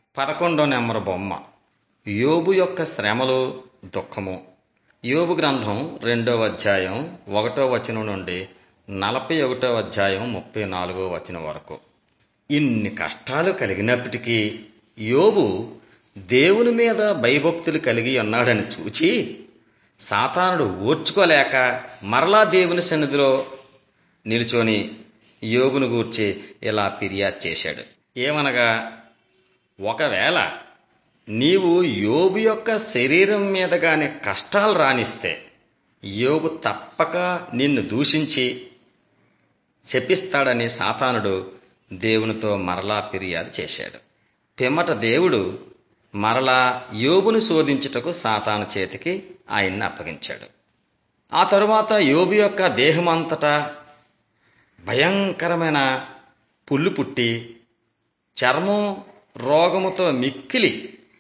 పదకొండో నెంబర్ బొమ్మ యోబు యొక్క శ్రమలు దుఃఖము యోబు గ్రంథం రెండవ అధ్యాయం ఒకటో వచనం నుండి నలభై ఒకటో అధ్యాయం ముప్పై నాలుగో వచనం వరకు ఇన్ని కష్టాలు కలిగినప్పటికీ యోబు దేవుని మీద భయభక్తులు కలిగి ఉన్నాడని చూచి సాతానుడు ఓర్చుకోలేక మరలా దేవుని సన్నిధిలో నిలుచొని యోబును గూర్చి ఇలా ఫిర్యాదు చేశాడు ఏమనగా ఒకవేళ నీవు యోబు యొక్క శరీరం మీద గాని కష్టాలు రానిస్తే యోబు తప్పక నిన్ను దూషించి శపిస్తాడని సాతానుడు దేవునితో మరలా ఫిర్యాదు చేశాడు పిమ్మట దేవుడు మరలా యోబును శోధించుటకు సాతాను చేతికి ఆయన్ని అప్పగించాడు ఆ తరువాత యోబు యొక్క దేహమంతటా భయంకరమైన పుల్లు పుట్టి చర్మం రోగముతో మిక్కిలి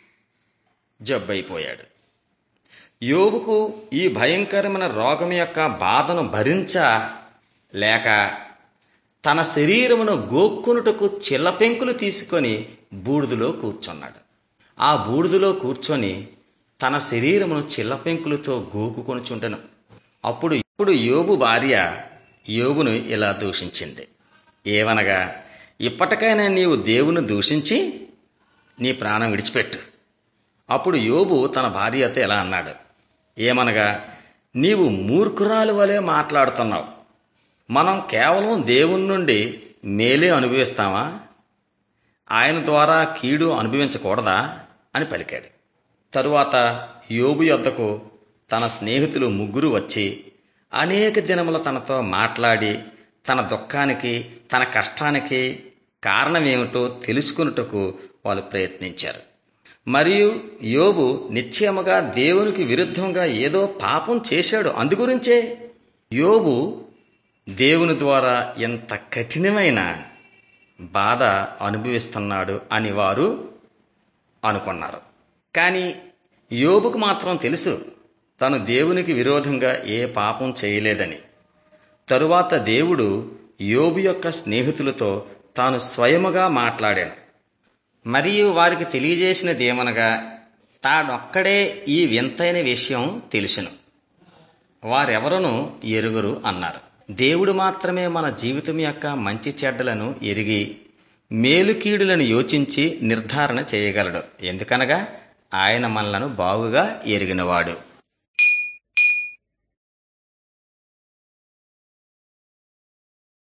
జబ్బైపోయాడు యోబుకు ఈ భయంకరమైన రోగం యొక్క బాధను భరించ లేక తన శరీరమును గోక్కునుటకు చిల్లపెంకులు తీసుకొని బూడిదలో కూర్చున్నాడు ఆ బూడిదలో కూర్చొని తన శరీరమును చిల్లపెంకులతో గోకుకొనుచుండెను అప్పుడు ఇప్పుడు యోబు భార్య యోబును ఇలా దూషించింది ఏవనగా ఇప్పటికైనా నీవు దేవుని దూషించి నీ ప్రాణం విడిచిపెట్టు అప్పుడు యోబు తన భార్యతో ఎలా అన్నాడు ఏమనగా నీవు మూర్ఖురాలు వలె మాట్లాడుతున్నావు మనం కేవలం దేవుని నుండి మేలే అనుభవిస్తామా ఆయన ద్వారా కీడు అనుభవించకూడదా అని పలికాడు తరువాత యోబు యొద్దకు తన స్నేహితులు ముగ్గురు వచ్చి అనేక దినముల తనతో మాట్లాడి తన దుఃఖానికి తన కష్టానికి కారణమేమిటో తెలుసుకున్నటకు వాళ్ళు ప్రయత్నించారు మరియు యోబు నిశ్చయముగా దేవునికి విరుద్ధంగా ఏదో పాపం చేశాడు అందుగురించే యోబు దేవుని ద్వారా ఎంత కఠినమైన బాధ అనుభవిస్తున్నాడు అని వారు అనుకున్నారు కానీ యోబుకు మాత్రం తెలుసు తను దేవునికి విరోధంగా ఏ పాపం చేయలేదని తరువాత దేవుడు యోబు యొక్క స్నేహితులతో తాను స్వయముగా మాట్లాడాడు మరియు వారికి తెలియజేసినది ఏమనగా తాడొక్కడే ఈ వింతైన విషయం తెలుసును వారెవరను ఎరుగురు అన్నారు దేవుడు మాత్రమే మన జీవితం యొక్క మంచి చెడ్డలను ఎరిగి మేలు కీడులను యోచించి నిర్ధారణ చేయగలడు ఎందుకనగా ఆయన మనలను బాగుగా ఎరిగినవాడు